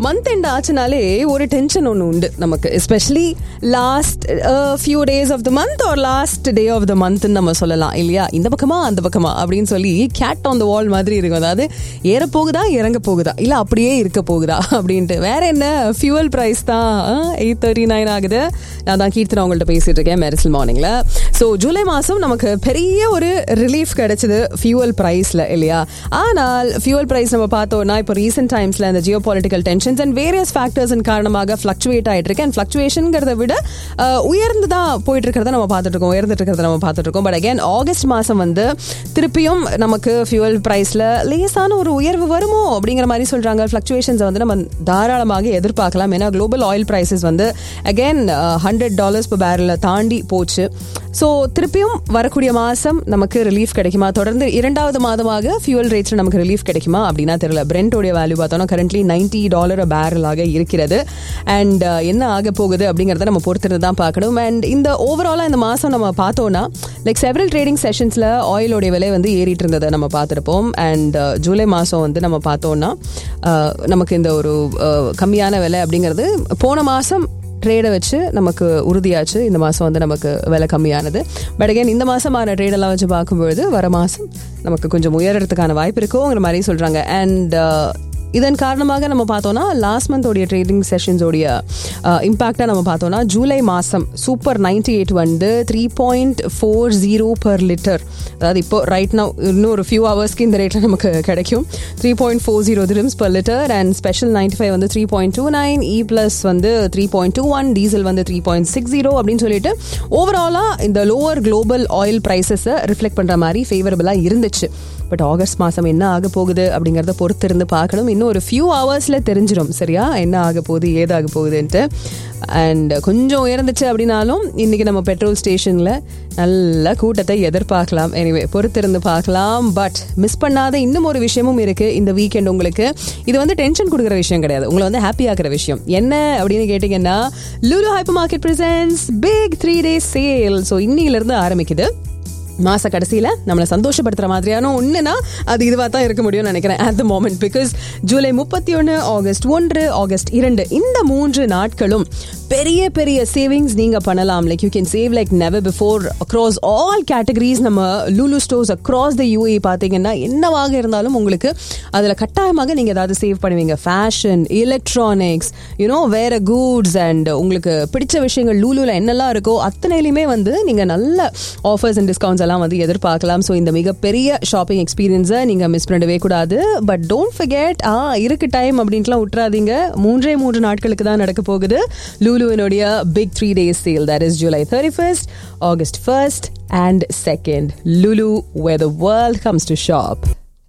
Month end ஆச்சுனாலே ஒரு tension ஒன்று உண்டு நமக்கு especially last few days of the month or last day of the மந்த்னு நம்ம சொல்லலாம் இல்லையா இந்த பக்கமா அந்த பக்கமா அப்படின்னு சொல்லி கேட் ஆன் த வால் மாதிரி இருக்கும் அதாவது ஏற போகுதா இறங்க போகுதா இல்ல அப்படியே இருக்க போகுதா அப்படின்ட்டு வேற என்ன ஃபியூவல் பிரைஸ் தான் எயிட் தேர்ட்டி நைன் ஆகுது நான் தான் கீர்த்தனா உங்கள்கிட்ட பேசிட்டு இருக்கேன் மெரிசல் மார்னிங்ல ஸோ ஜூலை மாசம் நமக்கு பெரிய ஒரு ரிலீஃப் கிடைச்சது ஃபியூவல் பிரைஸ்ல இல்லையா ஆனால் ஃபியூவல் பிரைஸ் நம்ம பார்த்தோம்னா இப்போ ரீசெண்ட் டைம்ஸ்ல இந்த geopolitical tensions and various ஃபேக்டர்ஸின் காரணமாக ஃபிளக்சுவேட் ஆயிட்டு இருக்கு அண்ட் ஃபிளக்சுவேஷன்ங்கிறத விட அஹ், உயர்ந்து தான் போயிட்டு இருக்கிறத நம்ம பார்த்துட்டு இருக்கோம் உயர்ந்துட்டு இருக்கிறத நம்ம பார்த்துட்டு இருக்கோம் பட் அகைன் ஆகஸ்ட் மாசம் வந்து திருப்பியும் நமக்கு ஃபியூவல் பிரைஸ்ல லேசான ஒரு உயர்வு வருமோ அப்படிங்கிற மாதிரி சொல்றாங்க ஃபிளக்சுவேஷன்ஸ் வந்து நம்ம தாராளமாக எதிர்பார்க்கலாம் ஏன்னா குளோபல் ஆயில் பிரைசஸ் வந்து again hundred dollars per barrel தாண்டி போச்சு ஸோ திருப்பியும் வரக்கூடிய மாசம் நமக்கு ரிலீஃப் கிடைக்குமா தொடர்ந்து இரண்டாவது மாதமாக ஃபியூவல் ரேட்ஸ்ல நமக்கு ரிலீஃப் கிடைக்குமா அப்படின்னா தெரியல பிரெண்டோடைய வேல்யூ பார்த்தோம்னா கரண்ட்லி நைன்டி டாலர் பேரலாக இருக்கிறது அண்ட் என்ன ஆக போகுது அப்படிங்கறத நம்ம பொறுத்திருந்து தான் பார்க்கணும் அண்ட் இந்த ஓவராலாக இந்த மாசம் நம்ம பார்த்தோம்னா லைக் செவரல் ட்ரேடிங் செஷன்ஸ்ல ஆயிலோடைய விலை வந்து ஏறிட்டு இருந்ததை நம்ம பார்த்துருப்போம் அண்ட் ஜூலை மாசம் வந்து நம்ம பார்த்தோம்னா அஹ், நமக்கு இந்த ஒரு அஹ், கம்மியான விலை அப்படிங்கிறது போன மாசம் ட்ரேடை வச்சு நமக்கு உறுதியாச்சு இந்த மாதம் வந்து நமக்கு விலை கம்மியானது பட் அகைன் இந்த மாதமான ட்ரேடெல்லாம் வச்சு பார்க்கும்பொழுது வர மாதம் நமக்கு கொஞ்சம் உயரத்துக்கான வாய்ப்பு இருக்குங்கிற மாதிரி சொல்கிறாங்க அண்ட் இதன் காரணமாக நம்ம பார்த்தோம்னா லாஸ்ட் மந்தோடைய ட்ரேடிங் செஷன்ஸோடைய இம்பாக்டாக நம்ம பார்த்தோம்னா ஜூலை மாதம் சூப்பர் நைன்டி எயிட் வந்து three point four zero per litre அதாவது இப்போ ரைட் நவ் இன்னும் ஒரு ஃபியூ ஹவர்ஸ்க்கு இந்த ரேட்டில் நமக்கு கிடைக்கும் three point four zero dirhams per litre and special ninety five வந்து three point two nine E plus வந்து three point two one diesel வந்து த்ரீ பாயிண்ட் சிக்ஸ் ஜீரோ அப்படின்னு சொல்லிட்டு ஓவராலாக இந்த லோவர் குளோபல் ஆயில் ப்ரைஸஸை ரிஃப்ளெக்ட் பண்ணுற மாதிரி ஃபேவரபுளாக இருந்துச்சு பட் ஆகஸ்ட் மாதம் என்ன ஆக போகுது அப்படிங்கிறத பொறுத்து இருந்து பார்க்கணும் இன்னும் ஒரு ஃபியூ ஹவர்ஸில் தெரிஞ்சிடும் சரியா என்ன ஆக போகுது ஏதாக போகுதுன்ட்டு அண்ட் கொஞ்சம் உயர்ந்துச்சு அப்படின்னாலும் இன்னைக்கு நம்ம பெட்ரோல் ஸ்டேஷனில் நல்ல கூட்டத்தை எதிர்பார்க்கலாம் எனிவே பொறுத்திருந்து பார்க்கலாம் பட் மிஸ் பண்ணாத இன்னும் ஒரு விஷயமும் இருக்கு இந்த வீக்கெண்ட் உங்களுக்கு இது வந்து டென்ஷன் கொடுக்குற விஷயம் கிடையாது உங்களை வந்து ஹாப்பி ஆக்குற விஷயம் என்ன அப்படின்னு கேட்டிங்கன்னா Lulu hypermarket presents big three days sale so இன்னிலிருந்து ஆரம்பிக்குது மாச கடைசியில நம்மளை சந்தோஷப்படுத்துற மாதிரியான ஒண்ணுனா அது இதுவா தான் இருக்க முடியும்னு நினைக்கிறேன் அட் த மோமெண்ட் பிகாஸ் ஜூலை முப்பத்தி ஒன்று ஆகஸ்ட் ஒன்று ஆகஸ்ட் இரண்டு இந்த மூன்று நாட்களும் பெரிய பெரிய சேவிங்ஸ் நீங்க பண்ணலாம் like you can save like never before across all categories நம்ம Lulu stores across the UAE பார்த்தீங்கன்னா என்னவாக இருந்தாலும் உங்களுக்கு அதுல கட்டாயமாக நீங்க ஏதாவது சேவ் பண்ணுவீங்க ஃபேஷன் எலக்ட்ரானிக்ஸ் யூனோ வேற கூட்ஸ் அண்ட் உங்களுக்கு பிடிச்ச விஷயங்கள் லூலுல என்னெல்லாம் இருக்கோ அத்தனையிலுமே வந்து நீங்க நல்ல ஆஃபர்ஸ் அண்ட் டிஸ்கவுண்ட்ஸ் எல்லாம் வந்து எதிர்பார்க்கலாம் ஸோ இந்த மிகப்பெரிய ஷாப்பிங் எக்ஸ்பீரியன்ஸை நீங்க மிஸ் பண்ணவே கூடாது பட் டோன்ட் ஃபர்கெட் ஆ இருக்கு டைம் அப்படின்ட்டுலாம் விட்டுறாதீங்க மூன்றே மூன்று நாட்களுக்கு தான் நடக்க போகுது லூலுவினுடைய big three days sale that is July thirty first August first and second Lulu where the world comes to shop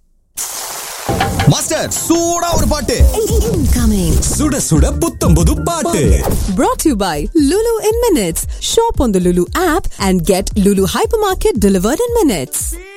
master சூடா ஒரு பாட்டு Incoming. சுட சுட புத்தம் புது பாட்டு Brought to you by Lulu in Minutes. Shop on the Lulu app and get Lulu Hypermarket delivered in minutes.